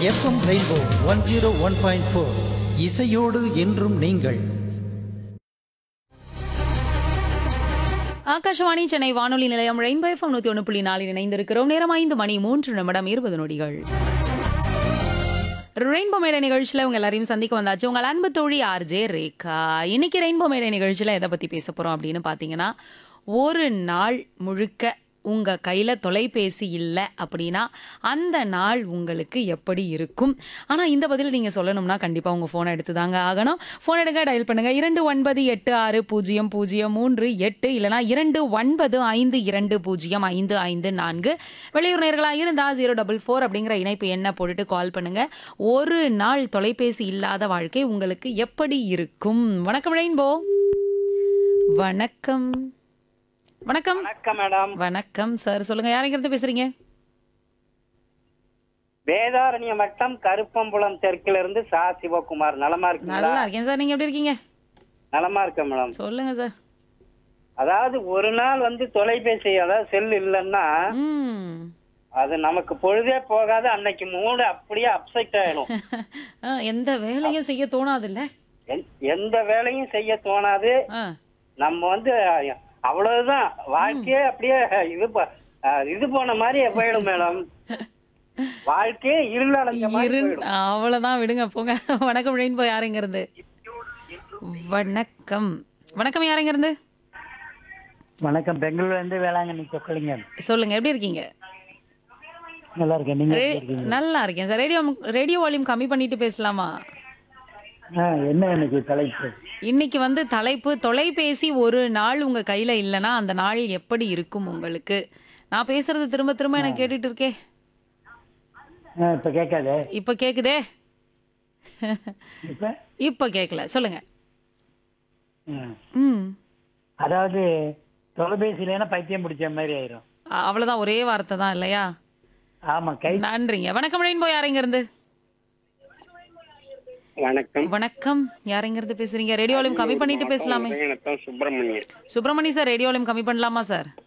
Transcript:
FM rainbow one zero one point four இசையோடு என்றும் நீங்கள் ஆகாஷவாணி சென்னை வானொலி நிலையம் ரெயின்போ எஃப்எம் நூத்தி ஒன்று புள்ளி நாலில் இணைந்திருக்கிறோம் நேரம் ஐந்து மணி மூன்று நிமிடம் இருபது நொடிகள் ரெயின்போ மேடை நிகழ்ச்சியில் உங்க எல்லாரையும் சந்திக்க வந்தாச்சு உங்கள் அன்பு தோழி ஆர்ஜே ரேகா இன்னைக்கு ரெயின்போ மேடை நிகழ்ச்சியில் எதை பத்தி பேச போறோம் அப்படின்னு பார்த்தீங்கன்னா ஒரு நாள் முழுக்க உங்க கையில தொலைபேசி இல்லை அப்படின்னா அந்த நாள் உங்களுக்கு எப்படி இருக்கும் ஆனா இந்த பதில் நீங்க சொல்லணும்னா கண்டிப்பா உங்க போனை எடுத்து தாங்க ஆகணும் போன் எடுங்க டயல் பண்ணுங்க இரண்டு ஒன்பது எட்டு ஆறு பூஜ்ஜியம் பூஜ்ஜியம் மூன்று எட்டு இல்லனா இரண்டு ஒன்பது ஐந்து இரண்டு பூஜ்ஜியம் ஐந்து ஐந்து நான்கு வெளியூர் நேர்களாக இருந்தா ஜீரோ டபுள் ஃபோர் அப்படிங்கிற இணைப்பு எண்ணை போட்டுட்டு கால் பண்ணுங்க ஒரு நாள் தொலைபேசி இல்லாத வாழ்க்கை உங்களுக்கு எப்படி இருக்கும் வணக்கம் ரெயின்போ வணக்கம் வணக்கம் வணக்கம் மேடம் வணக்கம் சார் சொல்லுங்க யாருங்கிறது பேசுறீங்க வேதாரண்ய வட்டம் கருப்பம்புலம் தெற்குல இருந்து சா சிவகுமார் நலமா இருக்குங்களா நல்லா இருக்கேன் சார் நீங்க எப்படி இருக்கீங்க நலமா இருக்கேன் மேடம் சொல்லுங்க சார் அதாவது ஒரு நாள் வந்து தொலைபேசி அதாவது செல் இல்லைன்னா ம் அது நமக்கு பொழுதே போகாது அன்னைக்கு மூடு அப்படியே அப்செட் ஆயிடும் ஆ, எந்த வேலையும் செய்ய தோணாதுல்ல எந்- எந்த வேலையும் செய்ய தோணாது ஆ நம்ம வந்து அவ்வளவுதான் வாழ்க்கையே அப்படியே இது ப- அஹ் இது போன மாதிரி போயிடும் மேடம் வாழ்க்கையே இருளடைஞ்ச மாதிரி இருன் போயிடும். அவ்வளவுதான் விடுங்க போங்க வணக்கம் ரெயின்போ யாருங்க இருந்து வணக்கம் வணக்கம் யாருங்க இருந்து வணக்கம் பெங்களூர்ல இருந்து வேளாங்கண்ணி சொக்கலிங்க சொல்லுங்க எப்படி இருக்கீங்க நல்லா இருக்கேன் நீங்க ரே- எப்படி இருக்கீங்க நல்லா இருக்கேன் சார் ரேடியோ ரேடியோ வால்யூம் கம்மி பண்ணிட்டு பேசலாமா ஆ, என்ன எனக்கு தலைப்பு இன்னைக்கு வந்து தலைப்பு தொலைபேசி ஒரு நாள் உங்க கையில இல்லனா அந்த நாள் எப்படி இருக்கும் உங்களுக்கு நான் பேசுறது திரும்ப திரும்ப எனக்கு கேட்டுட்டு இருக்கே ஆ, இப்ப கேட்காதே இப்ப கேக்குதே இப்ப இப்ப கேக்கல சொல்லுங்க ம். ம் அதாவது தொலைபேசி இல்லைன்னா பைத்தியம் பிடிச்ச மாதிரி ஆயிரும் அ- அவ்வளவுதான் ஒரே வார்த்தை தான் இல்லையா ஆமா கை நன்றிங்க வணக்கம் ரெயின்போ யாருங்க இருந்து வணக்கம் வணக்கம் யாருங்க இருந்து பேசுறீங்க ரேடியோ வால்யூம் கம்மி பண்ணிட்டு பேசலாமே வணக்கம் Subramanian Subramani sir radio volume கம்மி பண்ணலாமா சார்